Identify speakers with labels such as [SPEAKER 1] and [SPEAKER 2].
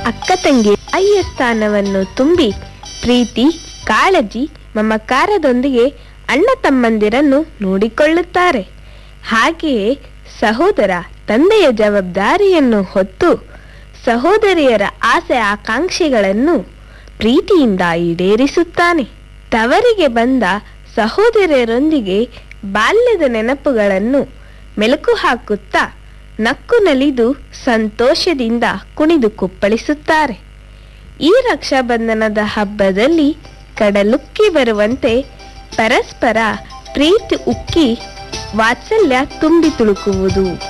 [SPEAKER 1] ಅಕ್ಕ ತಂಗಿ ಅಯ್ಯ ಸ್ಥಾನವನ್ನು ತುಂಬಿ ಪ್ರೀತಿ ಕಾಳಜಿ ಮಮಕಾರದೊಂದಿಗೆ ಅಣ್ಣ ತಮ್ಮಂದಿರನ್ನು ನೋಡಿಕೊಳ್ಳುತ್ತಾರೆ ಹಾಗೆಯೇ ಸಹೋದರ ತಂದೆಯ ಜವಾಬ್ದಾರಿಯನ್ನು ಹೊತ್ತು ಸಹೋದರಿಯರ ಆಸೆ ಆಕಾಂಕ್ಷೆಗಳನ್ನು ಪ್ರೀತಿಯಿಂದ ಈಡೇರಿಸುತ್ತಾನೆ ತವರಿಗೆ ಬಂದ ಸಹೋದರಿಯರೊಂದಿಗೆ ಬಾಲ್ಯದ ನೆನಪುಗಳನ್ನು ಮೆಲುಕು ಹಾಕುತ್ತಾ ನಕ್ಕು ನಲಿದು ಸಂತೋಷದಿಂದ ಕುಣಿದು ಕುಪ್ಪಳಿಸುತ್ತಾರೆ ಈ ರಕ್ಷಾಬಂಧನದ ಹಬ್ಬದಲ್ಲಿ ಕಡಲುಕ್ಕಿ ಬರುವಂತೆ ಪರಸ್ಪರ ಪ್ರೀತಿ ಉಕ್ಕಿ ವಾತ್ಸಲ್ಯ ತುಂಬಿ ತುಳುಕುವುದು